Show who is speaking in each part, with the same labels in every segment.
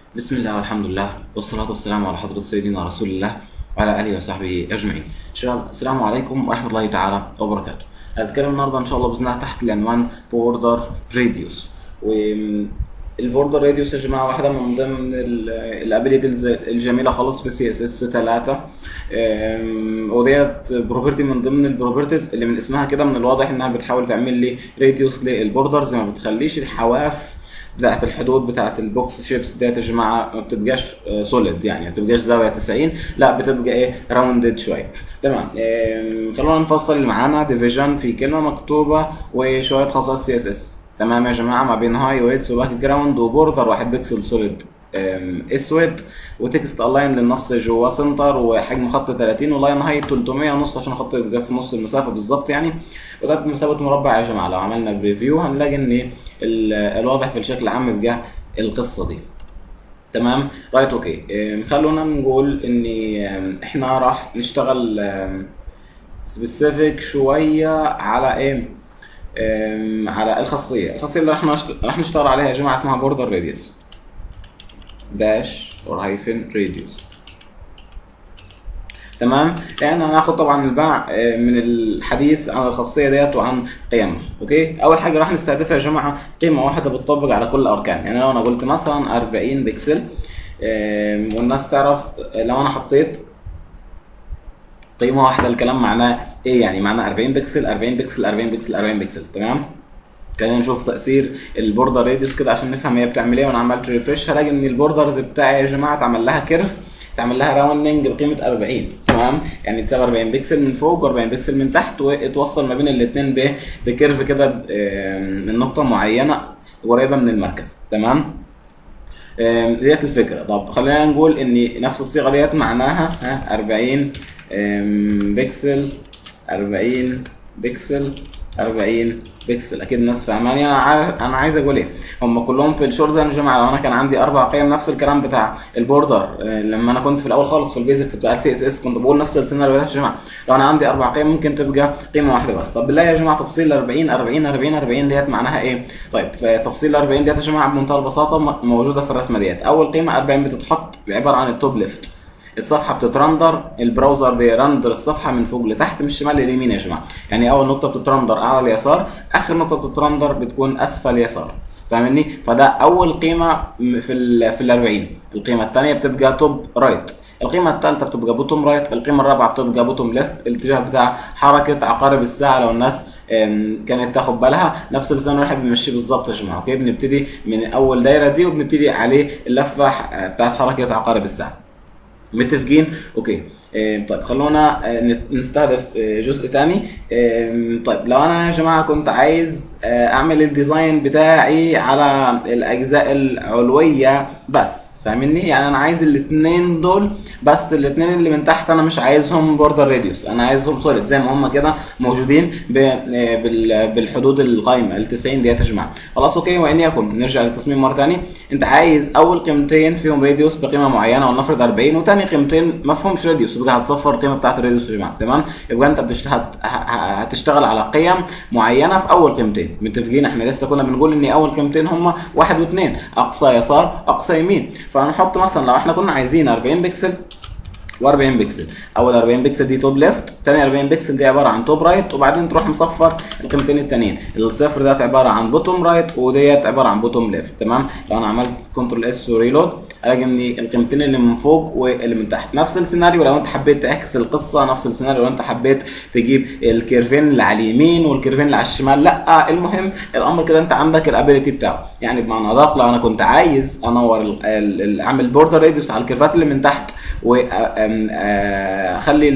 Speaker 1: بسم الله والحمد لله والصلاة والسلام على حضرة سيدنا رسول الله وعلى آله وصحبه أجمعين. شباب السلام عليكم ورحمة الله تعالى وبركاته. هنتكلم النهارده إن شاء الله بإذن الله تحت العنوان بوردر راديوس. والبوردر راديوس يا جماعة واحدة من ضمن الابيليتيز الجميلة خالص في سي اس اس 3 وديت بروبرتي من ضمن البروبرتيز اللي من اسمها كده من الواضح انها بتحاول تعمل لي راديوس للبوردرز ما بتخليش الحواف بتاعت الحدود بتاعت البوكس شيبس ديت يا جماعه ما بتبقاش سوليد يعني ما بتبقاش زاويه 90 لا بتبقى ايه راوندد شويه تمام إيه خلونا نفصل اللي معانا ديفيجن في كلمه مكتوبه وشويه خصائص سي اس اس تمام يا جماعه ما بين هاي ويتس وباك جراوند وبوردر واحد بيكسل سوليد اسود وتكست الاين للنص جوه سنتر وحجم خط 30 ولاين هايت 300 ونص عشان الخط يبقى في نص المسافه بالظبط يعني وده بمثابه مربع يا جماعه لو عملنا بريفيو هنلاقي ان الواضح في الشكل العام بقى القصه دي تمام رايت اوكي خلونا نقول ان احنا راح نشتغل سبيسيفيك شويه على ايه على الخاصيه الخاصيه اللي راح راح نشتغل عليها يا جماعه اسمها بوردر راديوس داش اور هايفن راديوس تمام يعني هناخد طبعا الباع من الحديث عن الخاصيه ديت وعن قيمها اوكي اول حاجه راح نستهدفها يا جماعه قيمه واحده بتطبق على كل الارقام يعني لو انا قلت مثلا 40 بكسل والناس تعرف لو انا حطيت قيمه واحده الكلام معناه ايه يعني معناه 40 بكسل 40 بكسل 40 بكسل 40 بكسل تمام خلينا نشوف تاثير البوردر راديوس كده عشان نفهم هي بتعمل ايه وانا عملت ريفرش هلاقي ان البوردرز بتاعي يا جماعه اتعمل لها كيرف اتعمل لها راوندنج بقيمه 40 تمام يعني تساوي 40 بكسل من فوق و40 بكسل من تحت واتوصل ما بين الاثنين بكيرف كده من نقطه معينه قريبه من المركز تمام ديت الفكره طب خلينا نقول ان نفس الصيغه ديت معناها ها 40 بكسل 40 بكسل 40 بكسل اكيد الناس فاهماني انا عارف انا عايز اقول ايه هم كلهم في الشورت يا جماعه لو انا كان عندي اربع قيم نفس الكلام بتاع البوردر لما انا كنت في الاول خالص في البيزكس بتاع السي اس اس كنت بقول نفس السيناريو ده يا جماعه لو انا عندي اربع قيم ممكن تبقى قيمه واحده بس طب بالله يا جماعه تفصيل 40 40 40 40 ديت معناها ايه طيب تفصيل 40 ديت يا جماعه بمنتهى البساطه موجوده في الرسمه ديت اول قيمه 40 بتتحط عباره عن التوب ليفت الصفحه بتترندر البراوزر بيرندر الصفحه من فوق لتحت من الشمال لليمين يا جماعه يعني اول نقطه بتترندر اعلى اليسار اخر نقطه بتترندر بتكون اسفل يسار فاهمني فده اول قيمه في ال في ال 40 القيمه الثانيه بتبقى توب رايت القيمة الثالثة بتبقى بوتوم رايت، القيمة الرابعة بتبقى بوتوم ليفت، الاتجاه بتاع حركة عقارب الساعة لو الناس كانت تاخد بالها نفس السيناريو احنا بنمشيه بالظبط يا جماعة، اوكي؟ بنبتدي من أول دايرة دي وبنبتدي عليه اللفة بتاعت حركة عقارب الساعة. متفقين اوكي إيه طيب خلونا نستهدف جزء تاني إيه طيب لو انا يا جماعه كنت عايز اعمل الديزاين بتاعي على الاجزاء العلويه بس فاهمني يعني انا عايز الاثنين دول بس الاثنين اللي من تحت انا مش عايزهم بوردر راديوس انا عايزهم سوليد زي ما هم كده موجودين بالحدود القايمه ال 90 ديت يا جماعه خلاص اوكي وان يكن نرجع للتصميم مره ثانيه انت عايز اول قيمتين فيهم راديوس بقيمه معينه ولنفرض 40 وثاني قيمتين ما فيهمش راديوس يبقى هتصفر القيمه بتاعت الراديوس يا جماعه تمام يبقى انت هتشتغل على قيم معينه في اول قيمتين متفقين احنا لسه كنا بنقول ان اول قيمتين هم واحد واثنين اقصى يسار اقصى يمين فهنحط مثلا لو احنا كنا عايزين 40 بكسل و40 بكسل اول 40 بكسل دي توب ليفت ثاني 40 بكسل دي عباره عن توب رايت وبعدين تروح مصفر القيمتين التانيين الصفر ده عباره عن بوتوم رايت وديت عباره عن بوتوم ليفت تمام لو انا عملت كنترول اس وريلود الاقي ان القيمتين اللي من فوق واللي من تحت نفس السيناريو لو انت حبيت تعكس القصه نفس السيناريو لو انت حبيت تجيب الكيرفين اللي على اليمين والكيرفين اللي على الشمال لا المهم الامر كده انت عندك الابيليتي بتاعه يعني بمعنى ادق لو انا كنت عايز انور اعمل بوردر راديوس على الكيرفات اللي من تحت و اخلي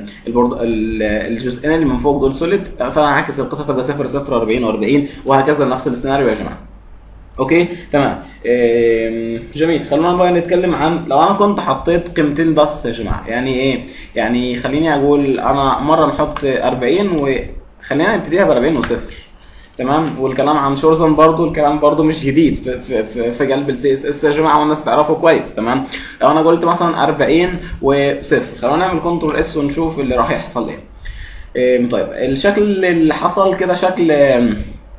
Speaker 1: الجزئين اللي من فوق دول سوليد فانا عاكس القصه تبقى 0 0 40 و40 وهكذا نفس السيناريو يا جماعه اوكي تمام جميل خلونا بقى نتكلم عن لو انا كنت حطيت قيمتين بس يا جماعه يعني ايه يعني خليني اقول انا مره نحط 40 وخلينا نبتديها ب 40 وصفر تمام والكلام عن شورزن برضو الكلام برضو مش جديد في في في, في قلب السي اس اس يا جماعه والناس تعرفه كويس تمام لو انا قلت مثلا 40 وصفر خلونا نعمل كنترول اس ونشوف اللي راح يحصل ايه, إيه طيب الشكل اللي حصل كده شكل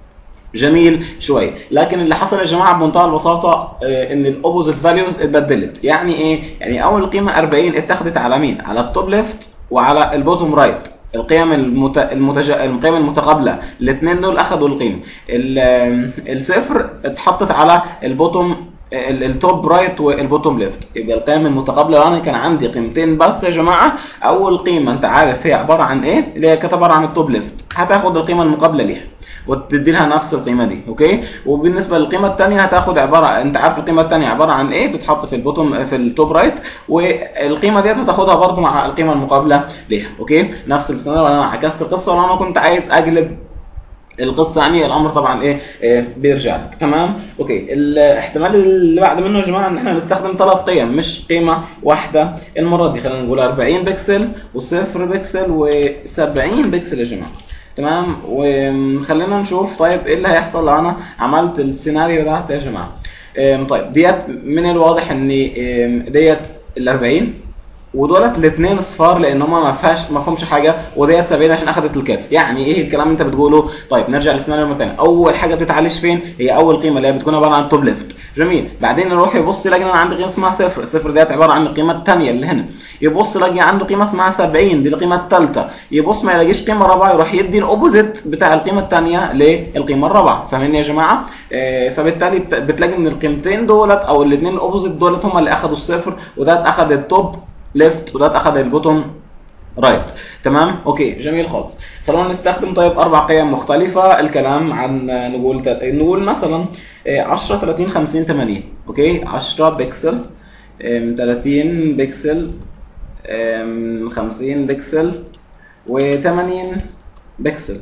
Speaker 1: جميل شويه لكن اللي حصل يا جماعه بمنتهى البساطه آه، ان الاوبوزيت فاليوز اتبدلت يعني ايه يعني اول قيمه 40 اتخذت على مين على التوب ليفت وعلى البوتوم رايت القيم المت... المتج... القيم المتقابله الاثنين دول اخذوا القيمه ال... آه، الصفر اتحطت على البوتوم ال- التوب رايت والبوتوم ليفت يبقى القيم المتقابله لو انا كان عندي قيمتين بس يا جماعه اول قيمه انت عارف هي عباره عن ايه اللي هي كانت عباره عن التوب ليفت هتاخد القيمه المقابله ليها وتدي لها نفس القيمه دي اوكي وبالنسبه للقيمه الثانيه هتاخد عباره انت عارف القيمه الثانيه عباره عن ايه بتتحط في البوتوم في التوب رايت والقيمه ديت هتاخدها برضو مع القيمه المقابله ليها اوكي نفس السيناريو انا عكست القصه ولو انا كنت عايز اقلب القصه يعني الامر طبعا ايه, إيه بيرجع لك تمام اوكي الاحتمال اللي بعد منه يا جماعه ان احنا نستخدم ثلاث قيم مش قيمه واحده المره دي خلينا نقول 40 بكسل و0 بكسل و70 بكسل يا جماعه تمام وخلينا نشوف طيب ايه اللي هيحصل لو انا عملت السيناريو ده يا جماعه إيه طيب ديت من الواضح ان إيه ديت ال 40 ودولت الاثنين صفار لان هما ما فيهاش ما فيهمش حاجه وديت 70 عشان اخذت الكاف يعني ايه الكلام اللي انت بتقوله طيب نرجع للسيناريو مره ثانيه اول حاجه بتتعالج فين هي اول قيمه اللي هي بتكون عباره عن توب ليفت جميل بعدين يروح يبص يلاقي ان انا عندي قيمه اسمها صفر الصفر ديت عباره عن القيمه الثانيه اللي هنا يبص يلاقي عنده قيمه اسمها 70 دي القيمه الثالثه يبص ما يلاقيش قيمه رابعه يروح يدي الاوبوزيت بتاع القيمه الثانيه للقيمه الرابعه فاهمين يا جماعه آه فبالتالي بت- بتلاقي ان القيمتين دولت او الاثنين الاوبوزيت دولت هم اللي اخذوا الصفر وده اخذ التوب ليفت وده اخذ البوتوم رايت تمام اوكي جميل خالص خلونا نستخدم طيب اربع قيم مختلفه الكلام عن نقول تل... نقول مثلا آه، 10 30 50 80 اوكي 10 بكسل آم، 30 بكسل آم، 50 بكسل و80 بكسل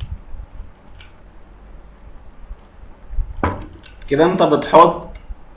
Speaker 1: كده انت بتحط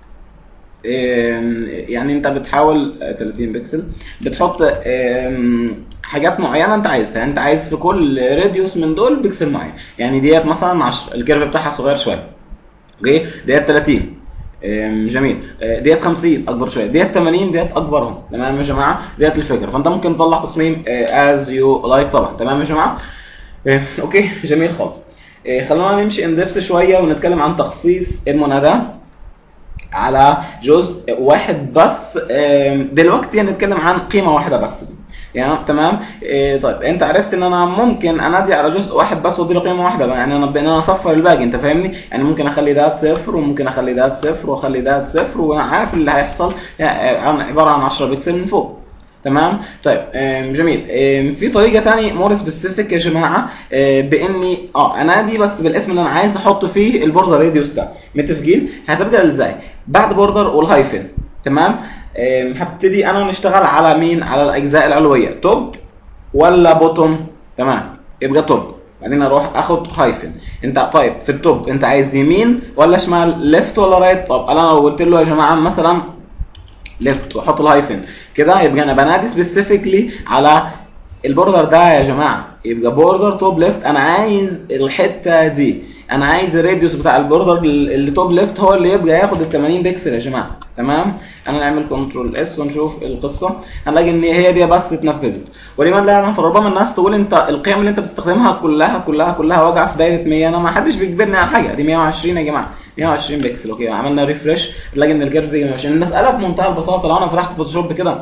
Speaker 1: آم، يعني انت بتحاول آه، 30 بكسل بتحط آم، حاجات معينه انت عايزها انت عايز في كل راديوس من دول بكسل معين يعني ديت مثلا 10 الكيرف بتاعها صغير شويه اوكي ديت 30 آم، جميل آه، ديت 50 اكبر شويه ديت 80 ديت اكبرهم تمام يا جماعه ديت الفكره فانت ممكن تطلع تصميم از يو لايك طبعا تمام يا جماعه آه، اوكي جميل خالص آه، خلونا نمشي ان ديبس شويه ونتكلم عن تخصيص المناداه على جزء واحد بس آم، دلوقتي هنتكلم عن قيمه واحده بس يعني تمام إيه طيب انت عرفت ان انا ممكن انادي على جزء واحد بس وادي له قيمه واحده بقى يعني انا بان انا اصفر الباقي انت فاهمني يعني ممكن اخلي ده صفر وممكن اخلي ده صفر واخلي ده صفر وانا عارف اللي هيحصل يعني عن- عباره عن 10 بكسل من فوق تمام طيب آم، جميل آم، في طريقه تاني مور سبيسيفيك يا جماعه آه، باني اه انادي بس بالاسم اللي انا عايز احط فيه البوردر راديوس ده متفقين هتبقى ازاي بعد بوردر والهايفن تمام آم، هبتدي انا نشتغل على مين على الاجزاء العلويه توب ولا بوتوم تمام يبقى توب بعدين اروح اخد هايفن انت طيب في التوب انت عايز يمين ولا شمال ليفت ولا رايت طب انا لو قلت له يا جماعه مثلا ليفت واحط الهايفن كده يبقى انا بنادي سبيسيفيكلي على البوردر ده يا جماعه يبقى بوردر توب ليفت انا عايز الحته دي انا عايز الراديوس بتاع البوردر اللي توب ليفت هو اللي يبقى ياخد ال 80 بكسل يا جماعه تمام انا نعمل كنترول اس ونشوف القصه هنلاقي ان هي دي بس اتنفذت ولمن لا يعلم فربما الناس تقول انت القيم اللي انت بتستخدمها كلها كلها كلها واقعه في دايره 100 انا ما حدش بيجبرني على حاجه دي 120 يا جماعه 120 بكسل اوكي عملنا ريفرش نلاقي ان الكيرف بيجي 120 المساله بمنتهى البساطه لو انا فتحت فوتوشوب كده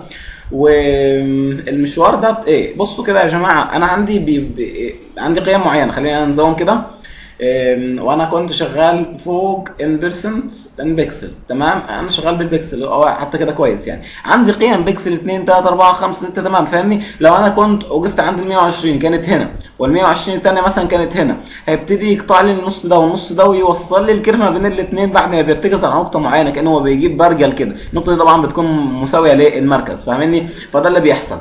Speaker 1: والمشوار ده ايه بصوا كده يا جماعه انا عندي بي بي عندي قيم معينه خلينا نزوم كده أم، وانا كنت شغال فوق ان بيرسنت ان بيكسل تمام انا شغال بالبيكسل او حتى كده كويس يعني عندي قيم بيكسل 2 3 4 5 6 تمام فاهمني لو انا كنت وقفت عند ال 120 كانت هنا وال 120 الثانيه مثلا كانت هنا هيبتدي يقطع لي النص ده والنص ده ويوصل لي الكيرف ما بين الاثنين بعد ما بيرتكز على نقطه معينه كانه هو بيجيب برجل كده النقطه دي طبعا بتكون مساويه للمركز فاهمني فده اللي بيحصل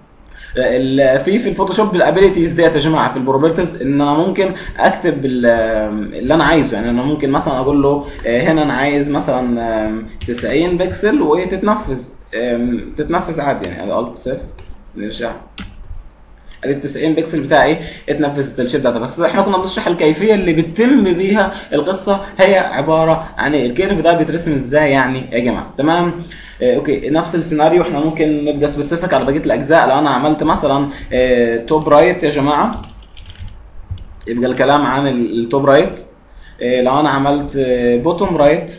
Speaker 1: ال- في في الفوتوشوب الابيليتيز ديت يا جماعه في البروبرتيز ان انا ممكن اكتب ال- اللي انا عايزه يعني انا ممكن مثلا اقول له آه، هنا انا عايز مثلا آم، 90 بكسل وتتنفذ آم، تتنفذ عادي يعني الت صفر نرجع ادي ال 90 بكسل بتاعي اتنفذت الشيب داتا بس احنا كنا بنشرح الكيفيه اللي بتتم بيها القصه هي عباره عن ايه الكيرف ده بيترسم ازاي يعني يا جماعه تمام آه اوكي نفس السيناريو احنا ممكن نبقى سبيسيفيك على بقيه الاجزاء لو انا عملت مثلا آه توب رايت يا جماعه يبقى الكلام عن ال- التوب رايت إيه لو انا عملت بوتوم رايت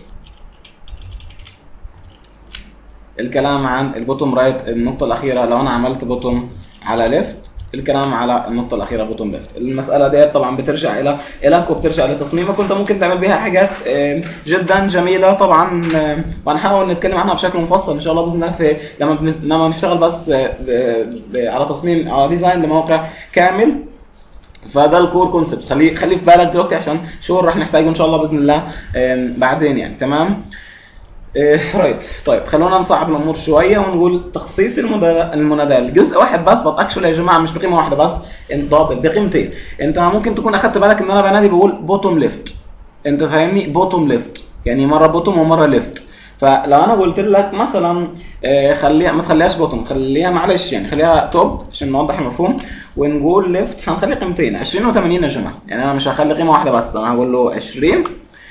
Speaker 1: الكلام عن البوتوم رايت النقطة الأخيرة لو أنا عملت بوتوم على ليفت الكلام على النقطة الأخيرة بوتوم ليفت المسألة ديت طبعا بترجع إلى إلك وبترجع لتصميمك وأنت ممكن تعمل بيها حاجات آه، جدا جميلة طبعا آه، وهنحاول نتكلم عنها بشكل مفصل إن شاء الله بإذن الله في لما بن... لما نشتغل بس آه، ب- ب- على تصميم على ديزاين لموقع كامل فده الكور كونسبت خليه خليه في بالك دلوقتي عشان شغل راح نحتاجه ان شاء الله باذن الله آم، بعدين يعني تمام إيه رايت طيب خلونا نصعب الامور شويه ونقول تخصيص المنادى المنادى لجزء واحد بس بط اكشولي يا جماعه مش بقيمه واحده بس انت ضابط بقيمتين انت ممكن تكون اخدت بالك ان انا بنادي بقول بوتوم ليفت انت فاهمني بوتوم ليفت يعني مره بوتوم ومره ليفت فلو انا قلت لك مثلا آه، خليها ما تخليهاش بوتوم خليها معلش يعني خليها توب عشان نوضح المفهوم ونقول ليفت هنخلي قيمتين 20 و80 يا جماعه يعني انا مش هخلي قيمه واحده بس انا هقول له 20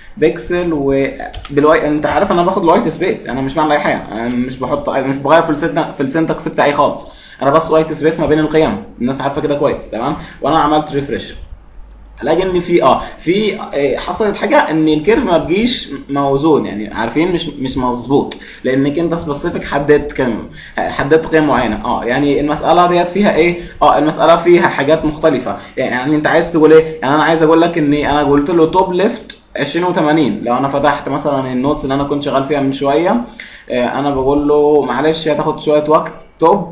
Speaker 1: بيكسل وبالواي انت عارف انا باخد الوايت سبيس انا مش بعمل اي حاجه انا مش بحط مش بغير في السنتكس في السنتكس بتاعي خالص انا بس وايت سبيس ما بين القيم الناس عارفه كده كويس تمام وانا عملت ريفرش الاقي ان في اه في آه، حصلت حاجه ان الكيرف ما بيجيش موزون يعني عارفين مش مش مظبوط لانك انت سبيسيفيك حددت قيم حددت قيم معينه اه يعني المساله ديت فيها ايه اه المساله فيها حاجات مختلفه يعني انت عايز تقول ايه يعني انا عايز اقول لك اني انا قلت له توب ليفت 20 و80 لو انا فتحت مثلا النوتس اللي انا كنت شغال فيها من شويه آه، انا بقول له معلش هتاخد شويه وقت توب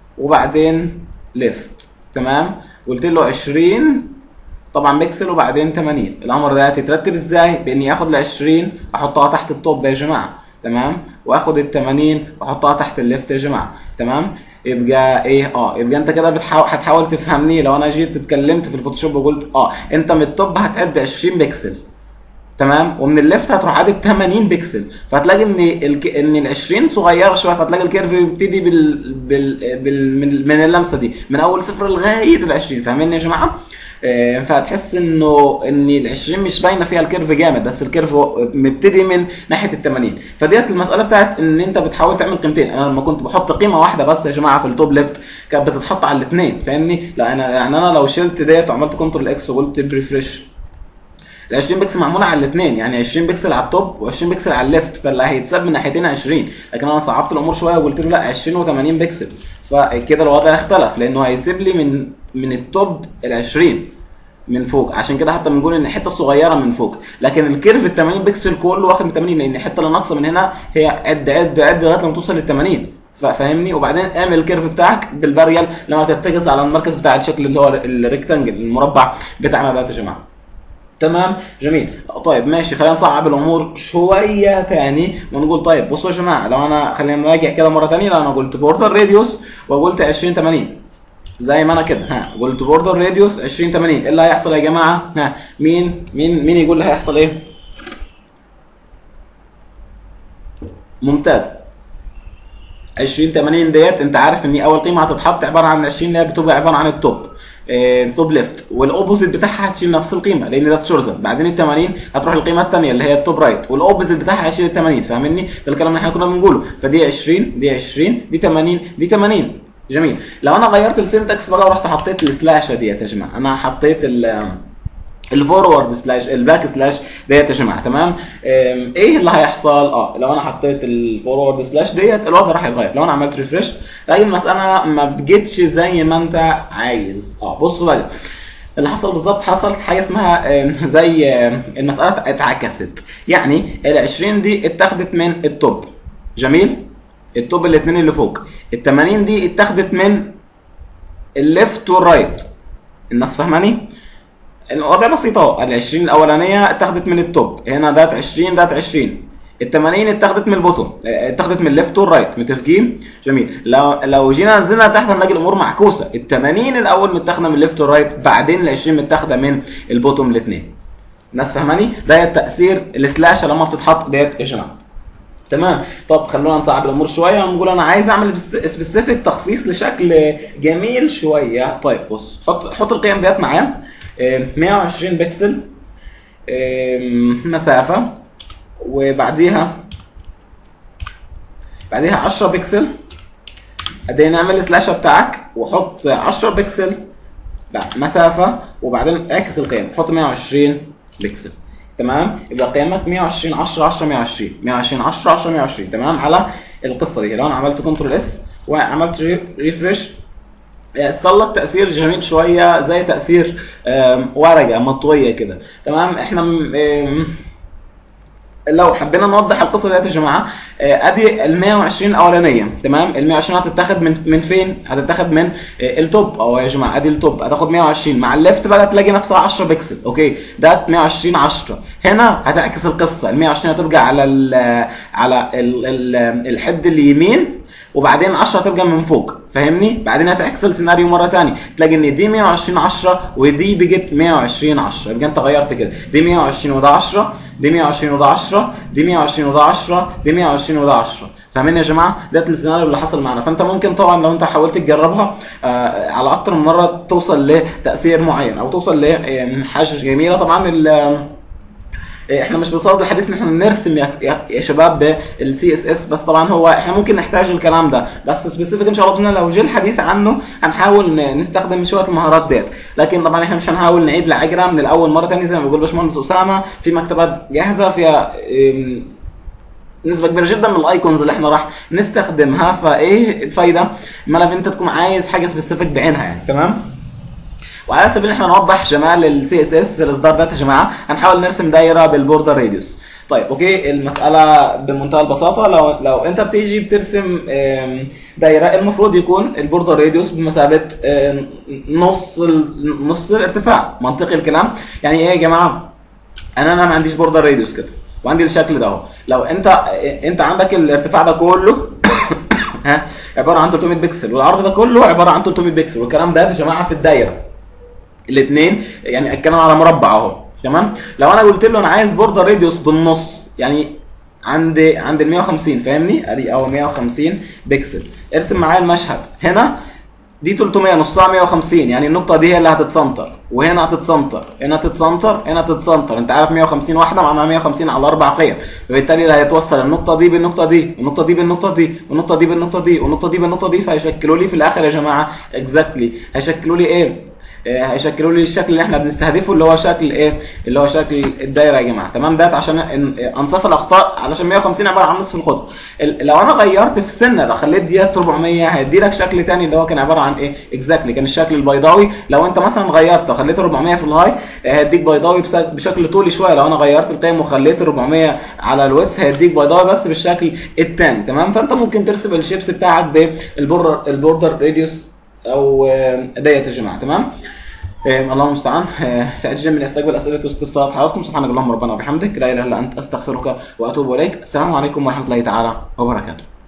Speaker 1: وبعدين ليفت تمام قلت له 20 طبعا بيكسل وبعدين 80 الامر ده هتترتب ازاي باني اخد ال 20 احطها تحت التوب يا جماعه تمام واخد ال 80 واحطها تحت الليفت يا جماعه تمام يبقى ايه اه يبقى انت كده بتحاول هتحاول تفهمني لو انا جيت اتكلمت في الفوتوشوب وقلت اه انت من التوب هتعد 20 بيكسل تمام ومن الليفت هتروح عادد 80 بكسل فهتلاقي ان الك... ان ال 20 صغيره شويه فهتلاقي الكيرف بيبتدي بال... بال... بال... من- من اللمسه دي من اول صفر لغايه ال 20 فاهمين يا جماعه؟ آه، فهتحس انه ان ال 20 مش باينه فيها الكيرف جامد بس الكيرف هو مبتدي من ناحيه ال 80 فديت المساله بتاعت ان انت بتحاول تعمل قيمتين انا لما كنت بحط قيمه واحده بس يا جماعه في التوب ليفت كانت بتتحط على الاثنين فاهمني؟ لا انا يعني انا لو شلت ديت وعملت كنترول اكس وقلت بريفريش ال 20 بكسل معموله على الاثنين يعني 20 بكسل على التوب و20 بكسل على الليفت فاللي هيتساب من ناحيتين 20 لكن انا صعبت الامور شويه وقلت له لا 20 و80 بكسل فكده الوضع اختلف لانه هيسيب لي من من التوب ال 20 من فوق عشان كده حتى بنقول ان الحته الصغيره من فوق لكن الكيرف ال 80 بكسل كله واخد من 80 لان الحته اللي ناقصه من هنا هي عد عد عد لغايه لما توصل لل 80 فا- فاهمني وبعدين اعمل الكيرف بتاعك بالبريال لما ترتكز على المركز بتاع الشكل اللي هو الريكتانجل المربع بتاعنا ده يا جماعه تمام جميل طيب ماشي خلينا نصعب الامور شويه تاني ونقول طيب بصوا يا جماعه لو انا خلينا نراجع كده مره تانية لو انا قلت بوردر راديوس وقلت 20 80 زي ما انا كده ها قلت بوردر راديوس 20 80 ايه اللي هيحصل يا جماعه ها مين مين مين يقول لي هيحصل ايه ممتاز 20 80 ديت انت عارف ان اول قيمه هتتحط عباره عن 20 اللي هي بتبقى عباره عن التوب اه توب ليفت والاوبوزيت بتاعها هتشيل نفس القيمه لان ده تشورزن بعدين ال 80 هتروح القيمه الثانيه اللي هي التوب رايت والاوبوزيت بتاعها هيشيل ال 80 فاهمني ده الكلام اللي احنا كنا بنقوله فدي 20 دي 20 دي 80 دي 80 جميل لو انا غيرت السنتكس بقى ورحت حطيت السلاشه ديت يا جماعه انا حطيت ال الفورورد سلاش الباك سلاش ديت يا جماعه تمام أم، ايه اللي هيحصل اه لو انا حطيت الفورورد سلاش ديت الوضع راح يتغير لو انا عملت ريفرش لكن المساله ما بجتش زي ما انت عايز اه بصوا بقى اللي حصل بالظبط حصلت حاجه اسمها آم، زي آم، المساله اتعكست يعني ال 20 دي اتاخدت من التوب جميل التوب الاثنين اللي فوق ال 80 دي اتاخدت من الليفت والرايت الناس فاهماني؟ الوضع بسيط اهو ال 20 الاولانيه اتاخدت من التوب هنا دات 20 دات 20 ال 80 اتاخدت من البوتوم اه، اتاخدت من الليفت والرايت متفقين جميل لو لو جينا نزلنا تحت هنلاقي الامور معكوسه ال 80 الاول متاخده من الليفت والرايت بعدين ال 20 متاخده من البوتوم الاثنين الناس فاهماني ده التاثير السلاش لما بتتحط ديت يا جماعه تمام طب خلونا نصعب الامور شويه ونقول انا عايز اعمل سبيسيفيك تخصيص لشكل جميل شويه طيب بص حط حط القيم ديت معايا آه، 120 بكسل آه، مسافه وبعديها بعديها 10 بكسل بعدين اعمل السلاشة بتاعك وحط 10 بكسل لا مسافة وبعدين اعكس القيم حط 120 بكسل تمام يبقى قيمك 120 10 10 120 120 10 10 120 تمام على القصه دي لو انا عملت كنترول اس وعملت ريفرش استطلق تاثير جميل شويه زي تاثير آم، ورقه مطويه كده تمام احنا م- آم، لو حبينا نوضح القصه ديت يا جماعه آه، ادي ال 120 الاولانيه تمام ال 120 هتتاخد من من فين؟ هتتاخد من آه، التوب اهو يا جماعه ادي التوب هتاخد 120 مع الليفت بقى تلاقي نفسها 10 بكسل اوكي ده 120 10 هنا هتعكس القصه ال 120 هتبقى على ال على ال ال الحد اليمين وبعدين 10 هتبقى من فوق فاهمني بعدين هتعكس السيناريو مره ثانيه تلاقي ان دي 120 10 ودي بقت 120 10 يبقى انت غيرت كده دي 120 وده 10 دي 120 وده 10 دي 120 وده 10 دي 120 وده 10 فاهمين يا جماعه ده السيناريو اللي حصل معانا فانت ممكن طبعا لو انت حاولت تجربها آه على اكتر من مره توصل لتاثير معين او توصل لحاجه جميله طبعا ال- احنا مش بصدد الحديث ان احنا نرسم يا, يا, يا شباب بالسي اس اس بس طبعا هو احنا ممكن نحتاج الكلام ده بس سبيسيفيك ان شاء الله باذن الله لو جه الحديث عنه هنحاول ن- نستخدم شويه المهارات ديت لكن طبعا احنا مش هنحاول نعيد العجله من الاول مره ثانيه زي ما بيقول باشمهندس اسامه في مكتبات جاهزه فيها ام، نسبه كبيره جدا من الايكونز اللي احنا راح نستخدمها فايه الفايده ما لو انت تكون عايز حاجه سبيسيفيك بعينها يعني تمام وعلى سبيل ان احنا نوضح جمال السي اس اس في الاصدار ده يا جماعه هنحاول نرسم دايره بالبوردر راديوس طيب اوكي المساله بمنتهى البساطه لو لو انت بتيجي بترسم آم، دايره المفروض يكون البوردر راديوس بمثابه آم، نص ال- نص الارتفاع منطقي الكلام يعني ايه يا جماعه انا انا ما عنديش بوردر راديوس كده وعندي الشكل ده اهو لو انت انت عندك الارتفاع ده كله ها عباره عن 300 بكسل والعرض ده كله عباره عن 300 بكسل والكلام ده يا جماعه في الدايره الاثنين يعني اتكلم على مربع اهو تمام لو انا قلت له انا عايز بوردر راديوس بالنص يعني عند عند ال 150 فاهمني ادي اهو 150 بكسل ارسم معايا المشهد هنا دي 300 نصها 150 يعني النقطة دي هي اللي هتتسنتر وهنا هتتسنتر هنا تتسنتر هنا تتسنتر انت عارف 150 واحدة معناها 150 على اربع قيم فبالتالي اللي هيتوصل النقطة دي بالنقطة دي والنقطة دي بالنقطة دي والنقطة دي بالنقطة دي والنقطة دي بالنقطة دي فهيشكلوا لي في الاخر يا جماعة اكزاكتلي هيشكلوا لي ايه؟ آه، هيشكلوا لي الشكل اللي احنا بنستهدفه اللي هو شكل ايه اللي هو شكل الدايره يا جماعه تمام ده عشان إن- انصاف الاخطاء علشان 150 عباره عن نصف القطر ال- لو انا غيرت في السنه لو خليت ديت 400 هيدي لك شكل تاني اللي هو كان عباره عن ايه اكزاكتلي كان الشكل البيضاوي لو انت مثلا غيرت وخليت 400 في الهاي آه، هيديك بيضاوي بس- بشكل طولي شويه لو انا غيرت القيم وخليت 400 على الويتس هيديك بيضاوي بس بالشكل الثاني تمام فانت ممكن ترسم الشيبس بتاعك بالبوردر البوردر راديوس او آه، ديت يا جماعه تمام إيه، الله المستعان إيه، سعيد جدا من استقبل اسئله واستفسارات حضراتكم سبحانك اللهم ربنا وبحمدك لا اله الا انت استغفرك واتوب اليك السلام عليكم ورحمه الله تعالى وبركاته